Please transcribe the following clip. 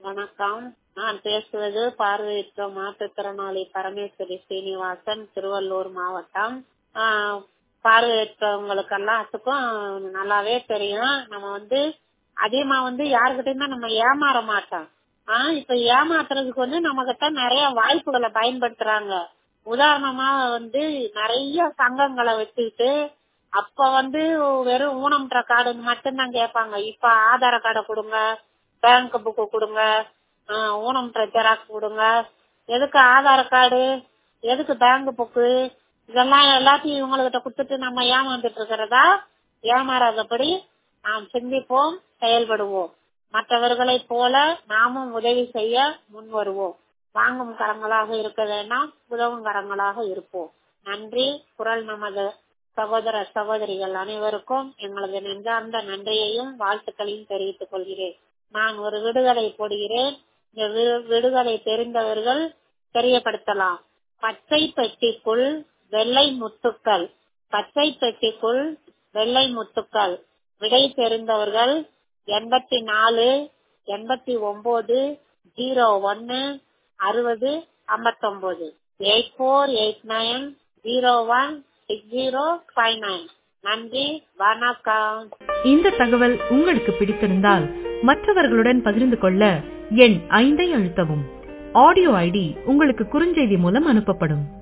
வணக்கம் நான் பேசுவது பார்வையற்ற மாற்றுத்திறனாளி பரமேஸ்வரி சீனிவாசன் திருவள்ளூர் மாவட்டம் ஆஹ் பார்வையற்றவங்களுக்கு எல்லாத்துக்கும் நல்லாவே தெரியும் நம்ம வந்து அதிகமா வந்து யாருக்கிட்டையுமே நம்ம ஏமாற மாட்டோம் ஆஹ் இப்ப ஏமாத்துறதுக்கு வந்து நம்ம கிட்ட நிறைய வாய்ப்புகளை பயன்படுத்துறாங்க உதாரணமா வந்து நிறைய சங்கங்களை வச்சுக்கிட்டு அப்ப வந்து வெறும் ஊனமுற்ற கார்டு மட்டும்தான் கேட்பாங்க இப்ப ஆதார கார்டை கொடுங்க பேங்க் புக்கு கொடுங்க ஆஹ் ஊனமுற்ற ஜெராக்ஸ் கொடுங்க எதுக்கு ஆதார் கார்டு எதுக்கு பேங்க் புக்கு இதெல்லாம் எல்லாத்தையும் இவங்ககிட்ட கொடுத்துட்டு நம்ம ஏமாந்துட்டு இருக்கிறதா ஏமாறாதபடி நாம் சிந்திப்போம் செயல்படுவோம் மற்றவர்களைப் போல நாமும் உதவி செய்ய முன் வருவோம் வாங்கும் கரங்களாக இருக்க வேண்டாம் உதவும் கரங்களாக இருப்போம் நன்றி குரல் நமது சகோதர சகோதரிகள் அனைவருக்கும் எங்களது நெஞ்சார்ந்த நன்றியையும் வாழ்த்துக்களையும் தெரிவித்துக் கொள்கிறேன் நான் ஒரு விடுதலை போடுகிறேன் இந்த விடுதலை தெரிந்தவர்கள் தெரியப்படுத்தலாம் பச்சை பெட்டிக்குள் வெள்ளை முத்துக்கள் பச்சை பெட்டிக்குள் வெள்ளை முத்துக்கள் விடை தெரிந்தவர்கள் எண்பத்தி நாலு எண்பத்தி ஒன்பது ஜீரோ ஒன்னு அறுபது ஐம்பத்தொன்பது eight four eight nine zero one six zero five nine நன்றி வணக்கம் இந்த தகவல் உங்களுக்கு பிடித்திருந்தால் மற்றவர்களுடன் பகிர்ந்து கொள்ள எண் ஐந்தை அழுத்தவும் ஆடியோ ஐடி உங்களுக்கு குறுஞ்செய்தி மூலம் அனுப்பப்படும்